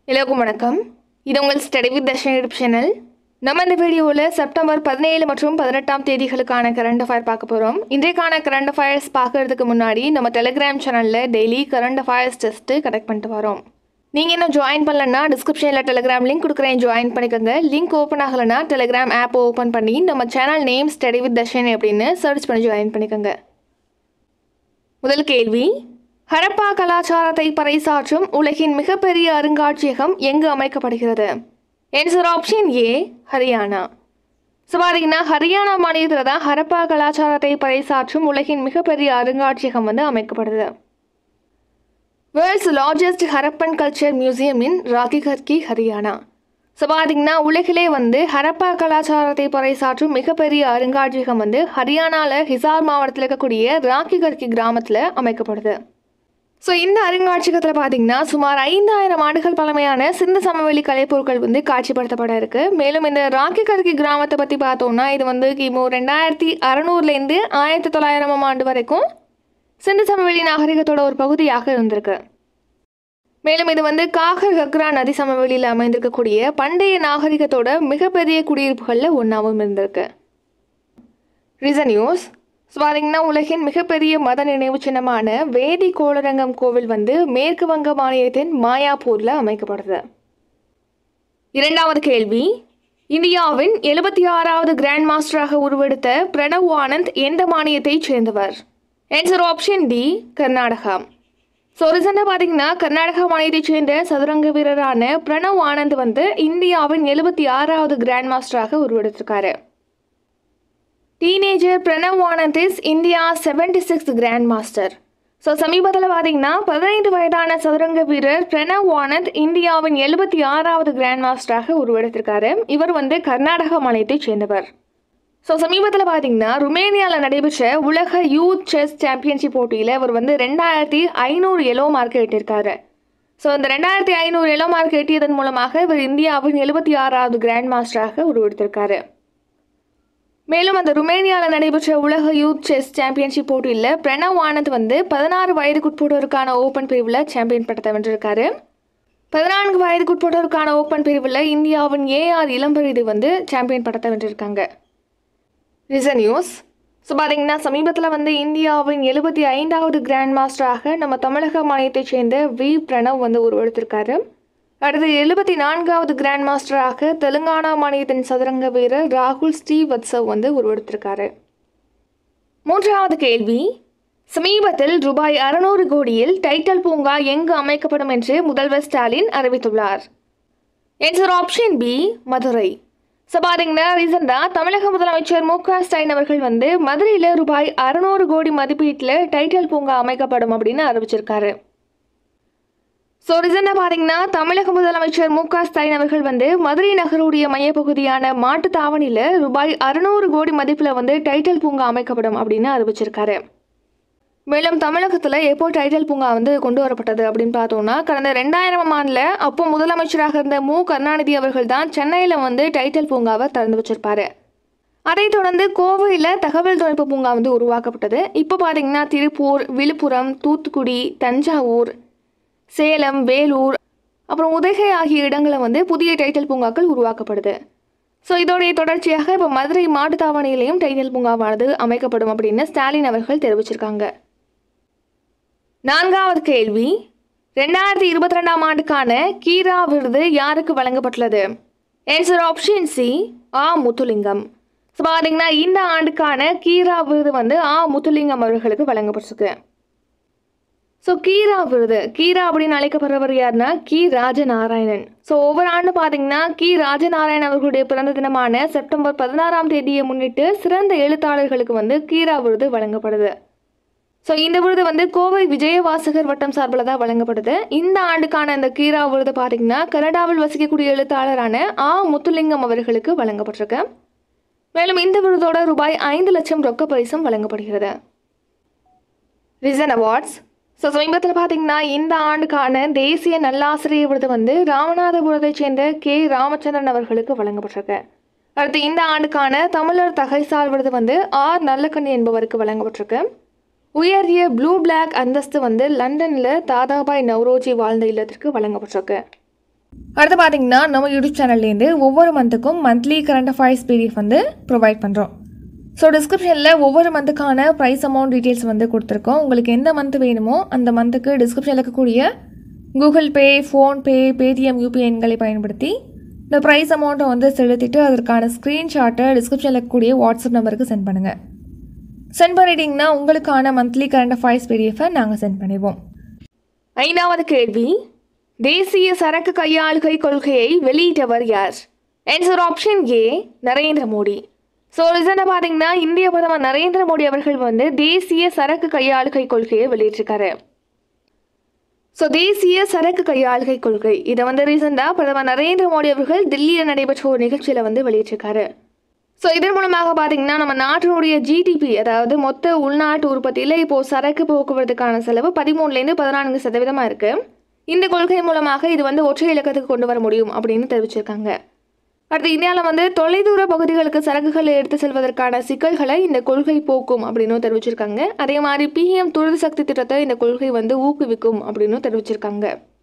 எல்லோருக்கும் வணக்கம் இது உங்கள் study with Darshan YouTube channel நம்ம இந்த வீடியோவில் செப்டம்பர் பதினேழு மற்றும் பதினெட்டாம் தேதிகளுக்கான கரண்ட் அஃபயர் பார்க்க போகிறோம் இன்றைக்கான கரண்ட் அஃபயர்ஸ் பார்க்கறதுக்கு முன்னாடி நம்ம டெலிகிராம் சேனலில் daily current affairs test connect பண்ணிட்டு வரோம் நீங்கள் இன்னும் ஜாயின் பண்ணலன்னா டிஸ்கிரிப்ஷனில் டெலிகிராம் லிங்க் கொடுக்குறேன் ஜாயின் பண்ணிக்கோங்க லிங்க் ஓப்பன் ஆகலைன்னா டெலிகிராம் ஆப் ஓப்பன் பண்ணி நம்ம channel name study with Darshan அப்படின்னு சர்ச் பண்ணி ஜாயின் பண்ணிக்கோங்க முதல் கேள்வி ஹரப்பா கலாச்சாரத்தை பறைசாற்றும் உலகின் மிகப்பெரிய அருங்காட்சியகம் எங்கு அமைக்கப்படுகிறது answer option A Haryana so பார்த்தீங்கன்னா ஹரியானா மாநிலத்தில் தான் ஹரப்பா கலாச்சாரத்தை பறைசாற்றும் உலகின் மிகப்பெரிய அருங்காட்சியகம் வந்து அமைக்கப்படுது world's largest Harappan culture museum in Rakhigarhi Haryana so பார்த்தீங்கன்னா உலகிலே வந்து ஹரப்பா கலாச்சாரத்தை பறைசாற்றும் மிகப்பெரிய அருங்காட்சியகம் வந்து ஹரியானாவில் ஹிசார் மாவட்டத்தில் இருக்கக்கூடிய ராக்கிகர்கி கிராமத்தில் அமைக்கப்படுது ஸோ இந்த அருங்காட்சியகத்தில் பார்த்தீங்கன்னா சுமார் ஐந்தாயிரம் ஆண்டுகள் பழமையான சிந்து சமவெளி கலைப்பொருட்கள் வந்து காட்சிப்படுத்தப்பட இருக்கு மேலும் இந்த ராக்கி கர்கி கிராமத்தை பற்றி பார்த்தோம்னா இது வந்து கிமு ரெண்டாயிரத்தி அறநூறுலேருந்து ஆயிரத்தி தொள்ளாயிரமாம் ஆண்டு வரைக்கும் சிந்து சமவெளி நாகரிகத்தோட ஒரு பகுதியாக இருந்திருக்கு மேலும் இது வந்து காகர் கக்ரா நதி சமவெளியில் அமைந்திருக்கக்கூடிய பண்டைய நாகரிகத்தோட மிகப்பெரிய குடியிருப்புகளில் ஒன்றாவும் இருந்திருக்கு ரீசன் நியூஸ் ஸோ பார்த்தீங்கன்னா உலகின் மிகப்பெரிய மத நினைவு சின்னமான வேதி கோளரங்கம் கோவில் வந்து மேற்கு வங்க மாநிலத்தின் மாயாப்பூரில் அமைக்கப்படுது இரண்டாவது கேள்வி இந்தியாவின் எழுபத்தி ஆறாவது கிராண்ட் மாஸ்டராக உருவெடுத்த பிரணவ் ஆனந்த் எந்த மாநிலத்தைச் சேர்ந்தவர் answer option D Karnataka so ரீசெண்டாக பார்த்தீங்கன்னா கர்நாடகா மாநிலத்தைச் சேர்ந்த சதுரங்க வீரரான பிரணவ் ஆனந்த் வந்து இந்தியாவின் எழுபத்தி ஆறாவது கிராண்ட் மாஸ்டராக உருவெடுத்திருக்காரு teenager Pranav Anand is India seventy six grand master so சமீபத்தில் பார்த்தீங்கன்னா பதினைந்து வயதான சதுரங்க வீரர் பிரணவ் ஆனந்த் இந்தியாவின் எழுபத்தி ஆறாவது கிராண்ட் மாஸ்டராக உருவெடுத்திருக்காரு இவர் வந்து கர்நாடக மாநிலத்தைச் சேர்ந்தவர் ஸோ சமீபத்தில் பார்த்தீங்கன்னா ருமேனியாவில் நடைபெற்ற உலக யூத் செஸ் சாம்பியன்ஷிப் போட்டியில் இவர் வந்து ரெண்டாயிரத்தி ஐநூறு எலோ மார்க் எட்டியிருக்காரு ஸோ இந்த ரெண்டாயிரத்தி ஐநூறு எலோ மார்க் எட்டியதன் மூலமாக இவர் இந்தியாவின் எழுபத்தி ஆறாவது கிராண்ட் மாஸ்டராக உருவெடுத்திருக்காரு மேலும் அந்த ருமேனியாவில் நடைபெற்ற உலக யூத் செஸ் சாம்பியன்ஷிப் போட்டியில் பிரணவ் ஆனந்த் வந்து பதினாறு வயதுக்குட்பட்டோருக்கான ஓப்பன் பிரிவில் சாம்பியன் பட்டத்தை வென்றிருக்காரு பதினான்கு வயதுக்குட்பட்டோருக்கான ஓப்பன் பிரிவில் இந்தியாவின் ஏஆர் இளம்பரிது வந்து சாம்பியன் பட்டத்தை வென்றிருக்காங்க ரிசன் நியூஸ் ஸோ பார்த்தீங்கன்னா சமீபத்தில் வந்து இந்தியாவின் எழுபத்தி ஐந்தாவது கிராண்ட் மாஸ்டராக நம்ம தமிழக மாநிலத்தைச் சேர்ந்த வி பிரணவ் வந்து உருவெடுத்திருக்காரு அடுத்து எழுபத்தி நான்காவது கிராண்ட் மாஸ்டராக தெலுங்கானா மாநிலத்தின் சதுரங்க வீரர் ராகுல் ஸ்ரீவத்சவ் வந்து உருவெடுத்திருக்காரு மூன்றாவது கேள்வி சமீபத்தில் ரூபாய் அறுநூறு கோடியில் டைட்டல் பூங்கா எங்கு அமைக்கப்படும் என்று முதல்வர் ஸ்டாலின் அறிவித்துள்ளார் answer option B Madurai so பார்த்தீங்கன்னா ரீசெண்டாக தமிழக முதலமைச்சர் மு க ஸ்டாலின் அவர்கள் வந்து மதுரையில் ரூபாய் அறுநூறு கோடி மதிப்பீட்டில் டைட்டல் பூங்கா அமைக்கப்படும் அப்படின்னு அறிவிச்சிருக்காரு ஸோ ரீசெண்டாக பார்த்தீங்கன்னா தமிழக முதலமைச்சர் மு க ஸ்டாலின் அவர்கள் வந்து மதுரை நகருடைய மையப்பகுதியான மாட்டுத்தாவணியில் ரூபாய் அறுநூறு கோடி மதிப்பில் வந்து டைட்டல் பூங்கா அமைக்கப்படும் அப்படின்னு அறிவிச்சிருக்காரு மேலும் தமிழகத்தில் எப்போ டைட்டல் பூங்கா வந்து கொண்டு வரப்பட்டது அப்படின்னு பார்த்தோம்னா கடந்த ரெண்டாயிரம் ஆண்டில் அப்போ முதலமைச்சராக இருந்த மு கருணாநிதி அவர்கள் தான் சென்னையில் வந்து டைட்டல் பூங்காவை திறந்து வச்சிருப்பாரு அதைத் தொடர்ந்து கோவையில் தகவல் தொழில்நுட்ப பூங்கா வந்து உருவாக்கப்பட்டது இப்போ பார்த்தீங்கன்னா திருப்பூர் விழுப்புரம் தூத்துக்குடி தஞ்சாவூர் சேலம் வேலூர் அப்புறம் உதகை ஆகிய இடங்களில் வந்து புதிய டைட்டல் பூங்காக்கள் உருவாக்கப்படுது ஸோ இதோடைய தொடர்ச்சியாக இப்போ மதுரை மாட்டுத்தாவணியிலையும் டைட்டல் பூங்காவானது அமைக்கப்படும் அப்படின்னு ஸ்டாலின் அவர்கள் தெரிவிச்சிருக்காங்க நான்காவது கேள்வி ரெண்டாயிரத்தி இருபத்தி ரெண்டாம் ஆண்டுக்கான கீரா விருது யாருக்கு வழங்கப்பட்டுள்ளது ஆன்சர் ஆப்ஷன் சி ஆ முத்துலிங்கம் ஸோ பார்த்தீங்கன்னா இந்த ஆண்டுக்கான கீரா விருது வந்து ஆ முத்துலிங்கம் அவர்களுக்கு வழங்கப்பட்டிருக்கு ஸோ கீரா விருது கீரா அப்படின்னு அழைக்கப்படுறவர் யாருன்னா கி ராஜநாராயணன் ஸோ ஒவ்வொரு ஆண்டு பார்த்தீங்கன்னா கி ராஜநாராயணன் அவர்களுடைய பிறந்த தினமான செப்டம்பர் பதினாறாம் தேதியை முன்னிட்டு சிறந்த எழுத்தாளர்களுக்கு வந்து கீரா விருது வழங்கப்படுது ஸோ இந்த விருது வந்து கோவை விஜயவாசகர் வட்டம் சார்பில் தான் வழங்கப்படுது இந்த ஆண்டுக்கான இந்த கீரா விருது பார்த்தீங்கன்னா கனடாவில் வசிக்கக்கூடிய எழுத்தாளரான ஆ முத்துலிங்கம் அவர்களுக்கு வழங்கப்பட்டிருக்கு மேலும் இந்த விருதோட ரூபாய் ஐந்து லட்சம் ரொக்க பரிசும் வழங்கப்படுகிறது ரிசன் அவார்ட்ஸ் ஸோ சமீபத்தில் பார்த்தீங்கன்னா இந்த ஆண்டுக்கான தேசிய நல்லாசிரியர் விருது வந்து ராமநாதபுரத்தைச் சேர்ந்த கே ராமச்சந்திரன் அவர்களுக்கு வழங்கப்பட்டிருக்கு அடுத்து இந்த ஆண்டுக்கான தமிழர் தகைசால் விருது வந்து ஆர் நல்லக்கண்ணி என்பவருக்கு வழங்கப்பட்டிருக்கு உயரிய ப்ளூ பிளாக் அந்தஸ்து வந்து லண்டனில் தாதாபாய் நவ்ரோஜி வாழ்ந்த இல்லத்திற்கு வழங்கப்பட்டிருக்கு அடுத்து பார்த்தீங்கன்னா நம்ம யூடியூப் சேனல்லேருந்து ஒவ்வொரு மந்த்துக்கும் மந்த்லி கரண்ட் அஃபேர்ஸ் பிடிஎஃப் வந்து ப்ரொவைட் பண்ணுறோம் ஸோ டிஸ்கிரிப்ஷனில் ஒவ்வொரு மந்த்துக்கான ப்ரைஸ் அமௌண்ட் டீட்டெயில்ஸ் வந்து கொடுத்துருக்கோம் உங்களுக்கு எந்த மந்த் வேணுமோ அந்த மந்த்துக்கு டிஸ்கிரிப்ஷனில் இருக்கக்கூடிய Google Pay PhonePe Paytm UPI எண்களை பயன்படுத்தி இந்த ப்ரைஸ் அமௌண்ட்டை வந்து செலுத்திட்டு அதற்கான ஸ்க்ரீன்ஷாட்டை டிஸ்கிரிப்ஷனில் இருக்கக்கூடிய வாட்ஸ்அப் நம்பருக்கு சென்ட் பண்ணுங்கள் சென்ட் பண்ணிட்டீங்கன்னா உங்களுக்கான மந்த்லி கரண்ட் அஃபேர்ஸ் பிடிஎஃபை நாங்கள் சென்ட் பண்ணிடுவோம் ஐந்தாவது கேள்வி தேசிய சரக்கு கையாளுகை கொள்கையை வெளியிட்டவர் யார் answer option A Narendra Modi so ரிசனை பார்த்தீங்கன்னா இந்திய பிரதமர் நரேந்திர மோடி அவர்கள் வந்து தேசிய சரக்கு கையாளுகை கொள்கையை வெளியிட்டிருக்காரு ஸோ தேசிய சரக்கு கையாளுகை கொள்கை இதை வந்து ரீசெண்டாக பிரதமர் நரேந்திர மோடி அவர்கள் தில்லியில் நடைபெற்ற ஒரு நிகழ்ச்சியில் வந்து வெளியிட்டிருக்காரு ஸோ இதன் மூலமாக பார்த்தீங்கன்னா நம்ம நாட்டினுடைய ஜிடிபி அதாவது மொத்த உள்நாட்டு உற்பத்தியில் இப்போது சரக்கு போக்குவரத்துக்கான செலவு பதிமூணுலேருந்து பதினான்கு சதவீதமாக இருக்குது இந்த கொள்கை மூலமாக இது வந்து ஒற்றை இலக்கத்துக்கு கொண்டு வர முடியும் அப்படின்னு தெரிவிச்சிருக்காங்க அடுத்து இந்தியாவில் வந்து தொலைதூர பகுதிகளுக்கு சரக்குகளை எடுத்து செல்வதற்கான சிக்கல்களை இந்த கொள்கை போக்கும் அப்படின்னு தெரிவிச்சிருக்காங்க அதே மாதிரி பிஎம் துரித சக்தி திட்டத்தை இந்த கொள்கை வந்து ஊக்குவிக்கும் அப்படின்னு தெரிவிச்சிருக்காங்க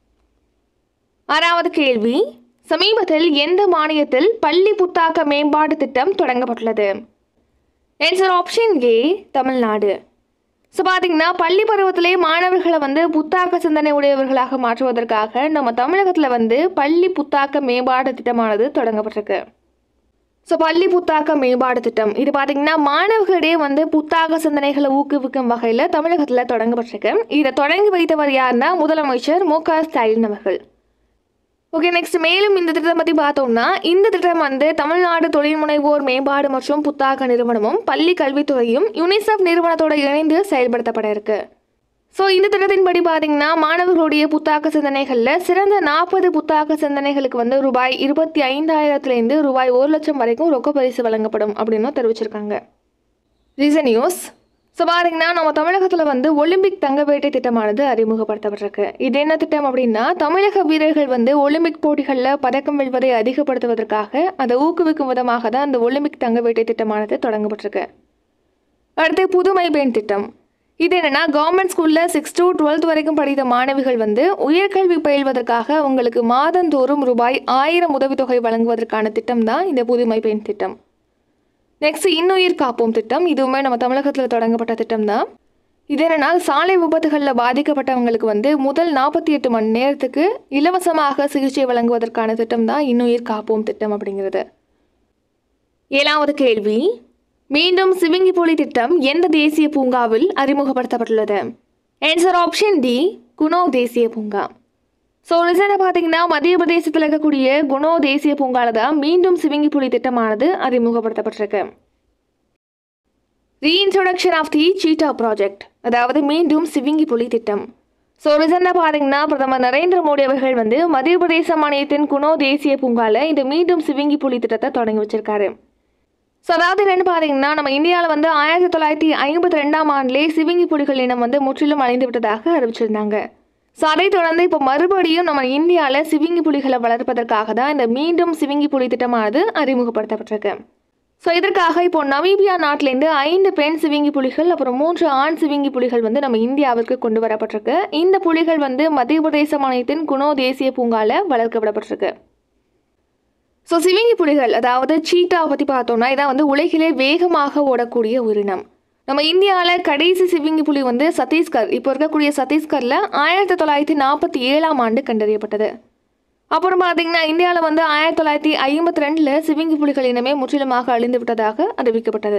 ஆறாவது கேள்வி சமீபத்தில் எந்த மாநிலத்தில் பள்ளி புத்தாக்க மேம்பாட்டு திட்டம் தொடங்கப்பட்டுள்ளது answer option A Tamil Nadu so பார்த்தீங்கன்னா பள்ளி பருவத்திலே மாணவர்களை வந்து புத்தாக்க சிந்தனை உடையவர்களாக மாற்றுவதற்காக நம்ம தமிழகத்தில் வந்து பள்ளி புத்தாக்க மேம்பாடு திட்டமானது தொடங்கப்பட்டிருக்கு ஸோ பள்ளி புத்தாக்க மேம்பாடு திட்டம் இது பார்த்தீங்கன்னா மாணவர்களிடையே வந்து புத்தாக்க சிந்தனைகளை ஊக்குவிக்கும் வகையில் தமிழகத்தில் தொடங்கப்பட்டிருக்கு இதை தொடங்கி வைத்தவர் யாருன்னா முதலமைச்சர் மு க ஸ்டாலின் அவர்கள் ஓகே நெக்ஸ்ட் மேலும் இந்த திட்டத்தை பற்றி பார்த்தோம்னா இந்த திட்டம் வந்து தமிழ்நாடு தொழில் முனைவோர் மேம்பாடு மற்றும் புத்தாக்க நிறுவனமும் பள்ளி கல்வித்துறையும் யுனிசெஃப் நிறுவனத்தோட இணைந்து செயல்படுத்தப்பட இருக்கு ஸோ இந்த திட்டத்தின்படி பார்த்தீங்கன்னா மாணவர்களுடைய புத்தாக்க சிந்தனைகளில் சிறந்த நாற்பது புத்தாக்க சிந்தனைகளுக்கு வந்து ரூபாய் இருபத்தி ஐந்தாயிரத்துலேருந்து ரூபாய் ஒரு லட்சம் வரைக்கும் ரொக்க பரிசு வழங்கப்படும் அப்படின்னு தெரிவிச்சிருக்காங்க ரீசன் நியூஸ் ஸோ பாத்தீங்கன்னா நம்ம தமிழகத்தில் வந்து ஒலிம்பிக் தங்கவேட்டை திட்டமானது அறிமுகப்படுத்தப்பட்டிருக்கு இது என்ன திட்டம் அப்படின்னா தமிழக வீரர்கள் வந்து ஒலிம்பிக் போட்டிகளில் பதக்கம் வெல்வதை அதிகப்படுத்துவதற்காக அதை ஊக்குவிக்கும் விதமாக தான் அந்த ஒலிம்பிக் தங்கவேட்டை திட்டமானது தொடங்கப்பட்டிருக்கு அடுத்து புதுமை பெண் திட்டம் இது என்னன்னா கவர்மெண்ட் ஸ்கூலில் சிக்ஸ் to டுவெல்த் வரைக்கும் படித்த மாணவிகள் வந்து உயர்கல்வி பயில்வதற்காக உங்களுக்கு மாதந்தோறும் ரூபாய் ஆயிரம் உதவித்தொகை வழங்குவதற்கான திட்டம் தான் இந்த புதுமை பெண் திட்டம் நெக்ஸ்ட் இன்னுயிர் காப்போம் திட்டம் இதுவுமே நம்ம தமிழகத்தில் தொடங்கப்பட்ட திட்டம் தான் இது என்னன்னா சாலை விபத்துகளில் பாதிக்கப்பட்டவங்களுக்கு வந்து முதல் நாற்பத்தி எட்டு மணி நேரத்துக்கு இலவசமாக சிகிச்சை வழங்குவதற்கான திட்டம் தான் இன்னுயிர் காப்போம் திட்டம் அப்படிங்கிறது ஏழாவது கேள்வி மீண்டும் சிவிங்கி புலி திட்டம் எந்த தேசிய பூங்காவில் அறிமுகப்படுத்தப்பட்டுள்ளது ஆன்சர் ஆப்ஷன் டி குணோ தேசிய பூங்கா ஸோ ரிசனை பார்த்தீங்கன்னா மத்திய பிரதேசத்தில் இருக்கக்கூடிய குணோ தேசிய பூங்காவில் தான் மீண்டும் சிவிங்கி புலி திட்டமானது அறிமுகப்படுத்தப்பட்டிருக்கு reintroduction of the cheetah project அதாவது மீண்டும் சிவிங்கி புலி திட்டம் ஸோ ரிசனை பார்த்தீங்கன்னா பிரதமர் நரேந்திர மோடி அவர்கள் வந்து மத்திய பிரதேச மாநிலத்தின் குணோ தேசிய பூங்காவில் இந்த மீண்டும் சிவிங்கி புலி திட்டத்தை தொடங்கி வச்சிருக்காரு ஸோ அதாவது என்னென்னு பார்த்தீங்கன்னா நம்ம இந்தியாவில் வந்து ஆயிரத்தி தொள்ளாயிரத்தி ஐம்பத்தி ரெண்டாம் ஆண்டிலே சிவிங்கி புலிகள் இனம் வந்து முற்றிலும் அழிந்து விட்டதாக அறிவிச்சிருந்தாங்க ஸோ அதைத் தொடர்ந்து இப்போ மறுபடியும் நம்ம இந்தியாவில் சிவிங்கி புலிகளை வளர்ப்பதற்காக தான் இந்த மீண்டும் சிவிங்கி புலி திட்டமானது அறிமுகப்படுத்தப்பட்டிருக்கு ஸோ இதற்காக இப்போ நமீபியா நாட்டிலேருந்து ஐந்து பெண் சிவிங்கி புலிகள் அப்புறம் மூன்று ஆண் சிவிங்கி புலிகள் வந்து நம்ம இந்தியாவிற்கு கொண்டு வரப்பட்டிருக்கு இந்த புலிகள் வந்து மத்திய பிரதேச மாநிலத்தின் குணோ தேசிய பூங்கால வளர்க்கப்படப்பட்டிருக்கு ஸோ சிவிங்கி புலிகள் அதாவது சீட்டா பற்றி பார்த்தோம்னா இதான் வந்து உலகிலே வேகமாக ஓடக்கூடிய உயிரினம் நம்ம இந்தியாவில் கடைசி சிவிங்கி புலி வந்து சத்தீஸ்கர் இப்போ இருக்கக்கூடிய சத்தீஸ்கரில் ஆயிரத்தி தொள்ளாயிரத்தி நாற்பத்தி ஏழாம் ஆண்டு கண்டறியப்பட்டது அப்புறம் பார்த்தீங்கன்னா இந்தியாவில் வந்து ஆயிரத்தி தொள்ளாயிரத்தி ஐம்பத்தி ரெண்டில் சிவிங்கி புலிகள் இனமே முற்றிலுமாக அழிந்து விட்டதாக அறிவிக்கப்பட்டது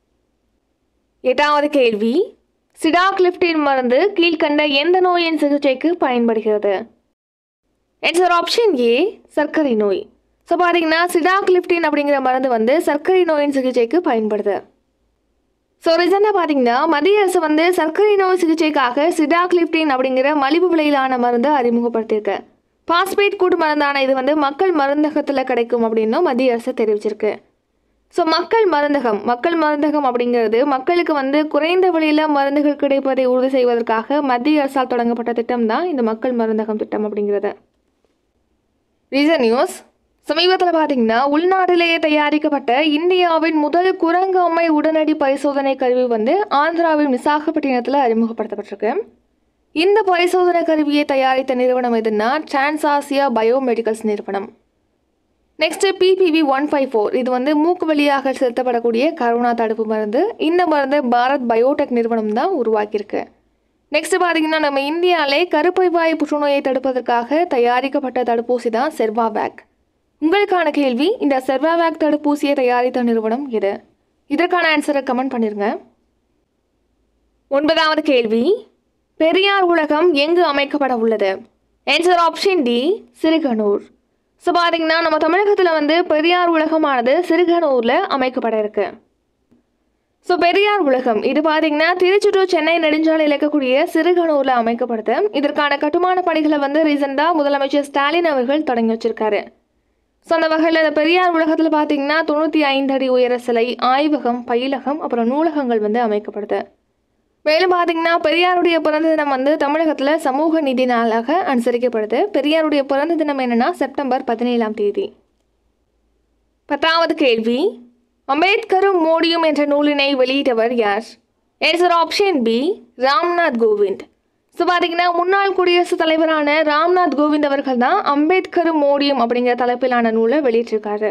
எட்டாவது கேள்வி சிடாக்லிப்டின் மருந்து கீழ்கண்ட எந்த நோயின் சிகிச்சைக்கு பயன்படுகிறது ஆன்சர் ஆப்ஷன் ஏ சர்க்கரை நோய் ஸோ பார்த்தீங்கன்னா சிடாக்லிப்டின் அப்படிங்கிற மருந்து வந்து சர்க்கரை நோயின் சிகிச்சைக்கு பயன்படுது ஸோ ரீசனாக பார்த்தீங்கன்னா மத்திய அரசு வந்து சர்க்கரை நோய் சிகிச்சைக்காக சிடாக்லிப்டின் அப்படிங்கிற மலிவு விலையிலான மருந்து அறிமுகப்படுத்தியிருக்கு பாஸ்பேட் கூட்டு மருந்தான இது வந்து மக்கள் மருந்தகத்தில் கிடைக்கும் அப்படின்னும் மத்திய அரசு தெரிவிச்சிருக்கு ஸோ மக்கள் மருந்தகம் மக்கள் மருந்தகம் அப்படிங்கிறது மக்களுக்கு வந்து குறைந்த விலையில் மருந்துகள் கிடைப்பதை உறுதி செய்வதற்காக மத்திய அரசால் தொடங்கப்பட்ட திட்டம் தான் இந்த மக்கள் மருந்தகம் திட்டம் அப்படிங்கிறது ரீசன் நியூஸ் சமீபத்தில் பார்த்தீங்கன்னா உள்நாட்டிலேயே தயாரிக்கப்பட்ட இந்தியாவின் முதல் குரங்கு அம்மை உடனடி பரிசோதனை கருவி வந்து ஆந்திராவின் விசாகப்பட்டினத்தில் அறிமுகப்படுத்தப்பட்டிருக்கு இந்த பரிசோதனை கருவியை தயாரித்த நிறுவனம் எதுன்னா டிரான்சாசியா பயோமெடிக்கல்ஸ் நிறுவனம் next BBV one five four இது வந்து மூக்கு வழியாக செலுத்தப்படக்கூடிய கரோனா தடுப்பு மருந்து இந்த மருந்து பாரத் பயோடெக் நிறுவனம் தான் உருவாக்கியிருக்கு நெக்ஸ்ட் பார்த்தீங்கன்னா நம்ம இந்தியாவிலே கருப்பை வாய் புற்றுநோயை தடுப்பதற்காக தயாரிக்கப்பட்ட தடுப்பூசி தான் செர்வாவேக் உங்களுக்கான கேள்வி இந்த செர்வாவேக் தடுப்பூசியை தயாரித்த நிறுவனம் எது இதற்கான ஆன்சரை கமெண்ட் பண்ணிருங்க ஒன்பதாவது கேள்வி பெரியார் உலகம் எங்கு அமைக்கப்பட உள்ளது answer option D Siruganur so பார்த்தீங்கன்னா நம்ம தமிழகத்தில் வந்து பெரியார் உலகமானது சிறுகனூரில் அமைக்கப்பட இருக்கு ஸோ பெரியார் உலகம் இது பார்த்தீங்கன்னா திருச்சி டு சென்னை நெடுஞ்சாலையில் இருக்கக்கூடிய சிறுகனூரில் அமைக்கப்படுது இதற்கான கட்டுமான பணிகளை வந்து ரீசெண்டாக முதலமைச்சர் ஸ்டாலின் அவர்கள் தொடங்கி வச்சிருக்காரு ஸோ அந்த வகையில் இந்த பெரியார் உலகத்தில் பார்த்தீங்கன்னா தொண்ணூற்றி ஐந்து அடி உயர சிலை ஆய்வகம் பயிலகம் அப்புறம் நூலகங்கள் வந்து அமைக்கப்படுது மேலும் பார்த்தீங்கன்னா பெரியாருடைய பிறந்த தினம் வந்து தமிழகத்தில் சமூக நீதி நாளாக அனுசரிக்கப்படுது பெரியாருடைய பிறந்த தினம் என்னன்னா செப்டம்பர் பதினேழாம் தேதி பத்தாவது கேள்வி அம்பேத்கரும் மோடியும் என்ற நூலினை வெளியிட்டவர் யார் answer option B Ramnath Kovind so பார்த்தீங்கன்னா முன்னாள் குடியரசுத் தலைவரான ராம்நாத் கோவிந்த் அவர்கள் தான் அம்பேத்கரும் மோடியும் அப்படிங்கிற தலைப்பிலான நூலை வெளியிட்டிருக்காரு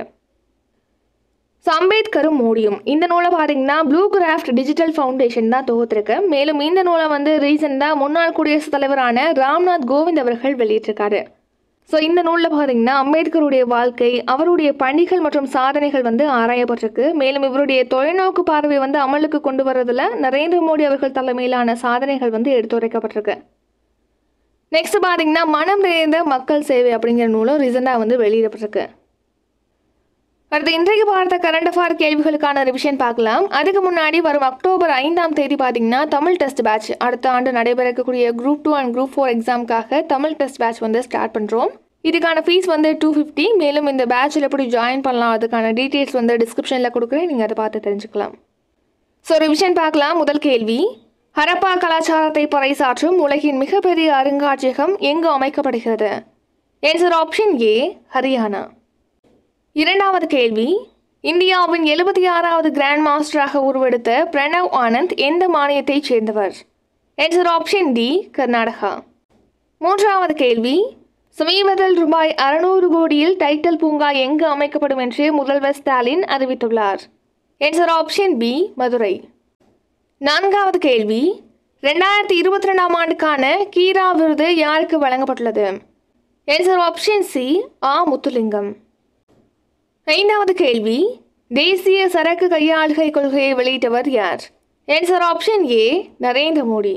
ஸோ அம்பேத்கரும் மோடியும் இந்த நூலை பார்த்தீங்கன்னா ப்ளூ கிராஃப்ட் டிஜிட்டல் ஃபவுண்டேஷன் தான் தொகுத்திருக்கு மேலும் இந்த நூலை வந்து ரீசெண்டாக முன்னாள் குடியரசுத் தலைவரான ராம்நாத் கோவிந்த் அவர்கள் வெளியிட்டிருக்காரு ஸோ இந்த நூலில் பார்த்தீங்கன்னா அம்பேத்கருடைய வாழ்க்கை அவருடைய பணிகள் மற்றும் சாதனைகள் வந்து ஆராயப்பட்டிருக்கு மேலும் இவருடைய தொலைநோக்கு பார்வை வந்து அமலுக்கு கொண்டு வரதுல நரேந்திர மோடி அவர்கள் தலைமையிலான சாதனைகள் வந்து எடுத்துரைக்கப்பட்டிருக்கு நெக்ஸ்ட் பார்த்தீங்கன்னா மனம் நிறைந்த மக்கள் சேவை அப்படிங்கிற நூலும் ரீசெண்டாக வந்து வெளியிடப்பட்டிருக்கு அடுத்து இன்றைக்கு பார்த்த கரண்ட் அஃபார் கேள்விகளுக்கான ரிவிஷன் பார்க்கலாம் அதுக்கு முன்னாடி வரும் அக்டோபர் ஐந்தாம் தேதி பார்த்தீங்கன்னா தமிழ் டெஸ்ட் பேட்ச் அடுத்த ஆண்டு நடைபெற இருக்கக்கூடிய group two and group four எக்ஸாமுக்காக தமிழ் டெஸ்ட் பேட்ச் வந்து ஸ்டார்ட் பண்ணுறோம் இதுக்கான ஃபீஸ் வந்து டூ ஃபிஃப்டி மேலும் இந்த பேட்சில் எப்படி ஜாயின் பண்ணலாம் அதுக்கான டீட்டெயில்ஸ் வந்து டிஸ்கிரிப்ஷனில் கொடுக்குறேன் நீங்கள் அதை பார்த்து தெரிஞ்சுக்கலாம் ஸோ ரிவிஷன் பார்க்கலாம் முதல் கேள்வி ஹரப்பா கலாச்சாரத்தை பறைசாற்றும் உலகின் மிகப்பெரிய அருங்காட்சியகம் எங்கு அமைக்கப்படுகிறது ஆன்சர் ஆப்ஷன் ஏ ஹரியானா இரண்டாவது கேள்வி இந்தியாவின் எழுபத்தி ஆறாவது கிராண்ட் மாஸ்டராக உருவெடுத்த பிரணவ் ஆனந்த் எந்த மாநிலத்தைச் சேர்ந்தவர் ஆன்சர் ஆப்ஷன் டி கர்நாடகா மூன்றாவது கேள்வி சமீபத்தில் ரூபாய் அறுநூறு கோடியில் டைட்டல் பூங்கா எங்கு அமைக்கப்படும் என்று முதல்வர் ஸ்டாலின் அறிவித்துள்ளார் ஆன்சர் ஆப்ஷன் பி மதுரை நான்காவது கேள்வி ரெண்டாயிரத்தி இருபத்தி ரெண்டாம் ஆண்டுக்கான கீரா விருது யாருக்கு வழங்கப்பட்டுள்ளது ஆன்சர் ஆப்ஷன் சி ஆ முத்துலிங்கம் ஐந்தாவது கேள்வி தேசிய சரக்கு கையாளுகை கொள்கையை வெளியிட்டவர் யார் answer option A Narendra Modi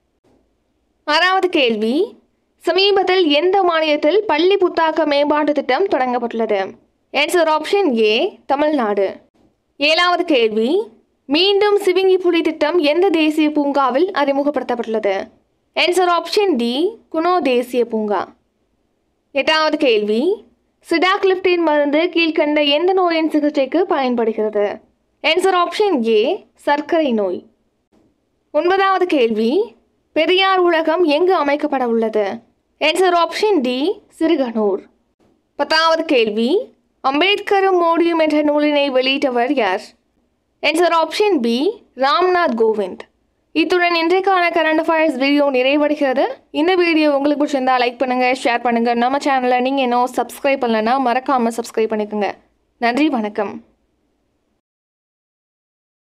ஆறாவது கேள்வி சமீபத்தில் எந்த மாநிலத்தில் பள்ளி புத்தாக்க மேம்பாட்டு திட்டம் தொடங்கப்பட்டுள்ளது ஆன்சர் ஆப்ஷன் ஏ தமிழ்நாடு ஏழாவது கேள்வி மீண்டும் சிவிங்கி புலி திட்டம் எந்த தேசிய பூங்காவில் அறிமுகப்படுத்தப்பட்டுள்ளது ஆன்சர் ஆப்ஷன் டி குனோ தேசிய பூங்கா எட்டாவது கேள்வி சிடாக்லிப்டின் மருந்து கீழ்கண்ட எந்த நோயின் சிகிச்சைக்கு பயன்படுகிறது ஆன்சர் ஆப்ஷன் ஏ சர்க்கரை நோய் ஒன்பதாவது கேள்வி பெரியார் உலகம் எங்கு அமைக்கப்பட உள்ளது ஆன்சர் ஆப்ஷன் டி சிறுகனூர் பத்தாவது கேள்வி அம்பேத்கரும் மோடியும் என்ற நூலினை வெளியிட்டவர் யார் answer option B Ramnath Kovind இத்துடன் இன்றைக்கான கரண்ட் அஃபேர்ஸ் வீடியோ நிறைவடைகிறது இந்த வீடியோ உங்களுக்கு பிடிச்சிருந்தா லைக் பண்ணுங்கள் ஷேர் பண்ணுங்கள் நம்ம சேனலை நீங்கள் இன்னும் சப்ஸ்கிரைப் பண்ணலைன்னா மறக்காமல் சப்ஸ்கிரைப் பண்ணிக்கோங்க நன்றி வணக்கம்